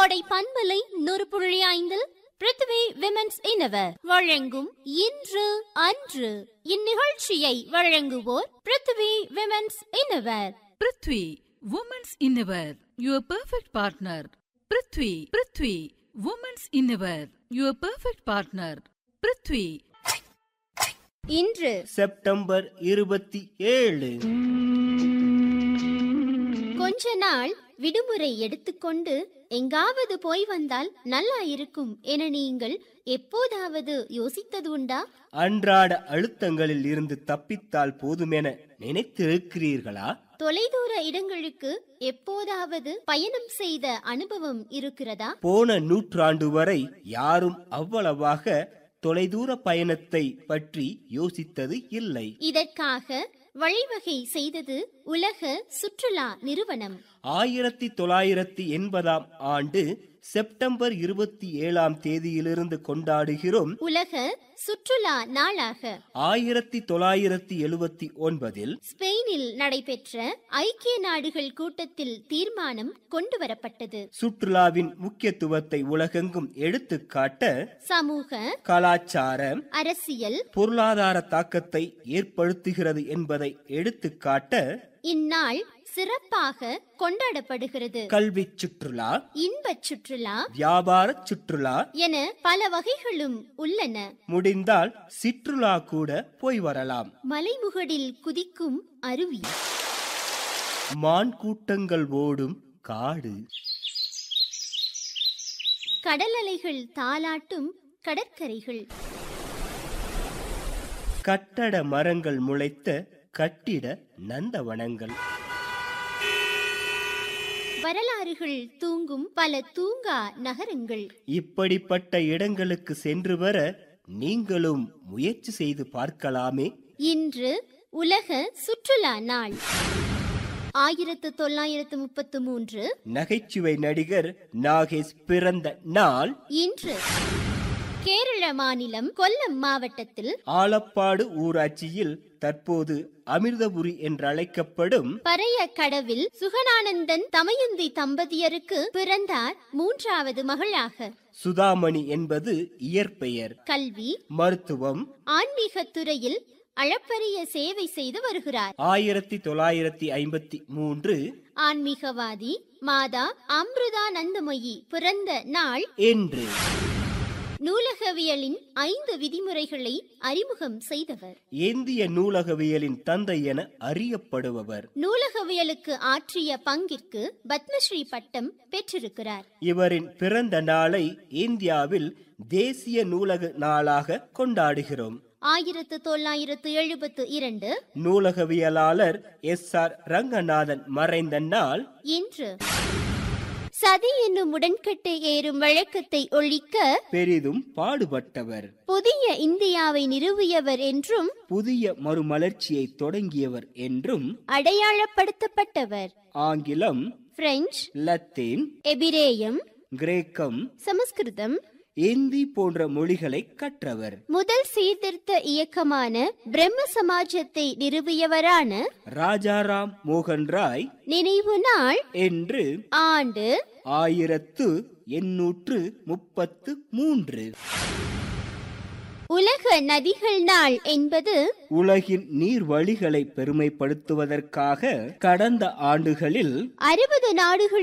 கோடை பண்பலை நூறு புள்ளி ஐந்தில் பிருத்வி விமென்ஸ் இனவர் வழங்கும் இன்று அன்று இந்நிகழ்ச்சியை வழங்குவோர் Prithvi women's innerwear Prithvi women's innerwear your perfect partner Prithvi Prithvi women's innerwear your perfect partner Prithvi இன்று செப்டம்பர் இருபத்தி ஏழு கொஞ்ச நாள் விடுமுறை எடுத்துக்கொண்டு எங்காவது போய் வந்தால் நல்லா இருக்கும் என நீங்கள் எப்போதாவது யோசித்தது உண்டா அன்றாட அழுத்தங்களில் இருந்து தப்பித்தால் போதுமென நினைத்திருக்கிறீர்களா தொலைதூர இடங்களுக்கு எப்போதாவது பயணம் செய்த அனுபவம் இருக்கிறதா போன நூற்றாண்டு வரை யாரும் அவ்வளவாக தொலைதூர பயணத்தை பற்றி யோசித்தது இல்லை இதற்காக வழிவகை செய்தது உலக சுற்றுலா நிறுவனம் ஆயிரத்தி தொள்ளாயிரத்தி எண்பதாம் ஆண்டு செப்டம்பர் இருபத்தி ஏழாம் தேதியிலிருந்து கொண்டாடுகிறோம் உலக சுற்றுலா நாளாக ஆயிரத்தி தொள்ளாயிரத்தி எழுபத்தி ஒன்பதில் ஸ்பெயினில் நடைபெற்ற ஐக்கிய நாடுகள் கூட்டத்தில் தீர்மானம் கொண்டு வரப்பட்டது சுற்றுலாவின் முக்கியத்துவத்தை உலகெங்கும் எடுத்துக்காட்ட சமூக கலாச்சார அரசியல் பொருளாதார தாக்கத்தை ஏற்படுத்துகிறது என்பதை எடுத்துக்காட்ட இந்நாள் சிறப்பாக கொண்டாடப்படுகிறது கல்வி சுற்றுலா இன்பச் சுற்றுலா வியாபார சுற்றுலா என பல வகைகளும் உள்ளன முடிந்தால் சிற்றுலா கூட போய் வரலாம் மலைமுகடில் குதிக்கும் அருவி மான் கூட்டங்கள் ஓடும் காடு கடல் அலைகள் தாலாட்டும் கடற்கரைகள் கட்டட மரங்கள் முளைத்த கட்டிட நந்தவனங்கள் வரலாறுகள் தூங்கும் பல தூங்கா நகரங்கள் இப்படிப்பட்ட இடங்களுக்கு சென்று வர நீங்களும் முயற்சி செய்து பார்க்கலாமே இன்று உலக சுற்றுலா நாள் ஆயிரத்து தொள்ளாயிரத்து முப்பத்து மூன்று நகைச்சுவை நடிகர் நாகேஷ் பிறந்த நாள் இன்று கேரள மாநிலம் கொல்லம் மாவட்டத்தில் ஆலப்பாடு ஊராட்சியில் தற்போது அமிர்தபுரி என்றழைக்கப்படும் பறைய கடவில் சுகனானந்தன் தமயந்தி தம்பதியருக்கு பிறந்தார் மூன்றாவது மகளாக சுதாமணி என்பது இயற்பெயர் கல்வி மருத்துவம் ஆன்மீகத் துறையில் அளப்பரிய சேவை செய்து வருகிறார் ஆயிரத்தி தொள்ளாயிரத்தி ஐம்பத்தி மூன்று ஆன்மீகவாதி மாதா அம்ருதானந்தமயி பிறந்த நாள் என்று நூலகவியலின் ஐந்து விதிமுறைகளை அறிமுகம் செய்தவர் இந்திய நூலகவியலின் தந்தை என அறியப்படுபவர் நூலகவியலுக்கு ஆற்றிய பங்கிற்கு பத்மஸ்ரீ பட்டம் பெற்றிருக்கிறார் இவரின் பிறந்த நாளை இந்தியாவில் தேசிய நூலக நாளாக கொண்டாடுகிறோம் ஆயிரத்து தொள்ளாயிரத்து எழுபத்து இரண்டு நூலகவியலாளர் எஸ் ஆர் ரங்கநாதன் மறைந்த நாள் இன்று சதி என்னும் உடன்கட்டை ஏறும் வழக்கத்தை ஒழிக்க பெரிதும் பாடுபட்டவர் புதிய இந்தியாவை நிறுவியவர் என்றும் புதிய மறுமலர்ச்சியை தொடங்கியவர் என்றும் அடையாளப்படுத்தப்பட்டவர் ஆங்கிலம் பிரெஞ்சு லத்தீன் எபிரேயம் கிரேக்கம் சமஸ்கிருதம் இந்தி போன்ற மொழிகளை கற்றவர் முதல் சீர்திருத்த இயக்கமான பிரம்ம சமாஜத்தை நிறுவியவரான ராஜாராம் மோகன் ராய் நினைவு நாள் என்று ஆண்டு ஆயிரத்து எண்ணூற்று முப்பத்து மூன்று உலக நதிகள் நாள் என்பது உலகின் நீர்வழிகளை பெருமைப்படுத்துவதற்காக கடந்த ஆண்டுகளில் அறுபது நாடுகளில்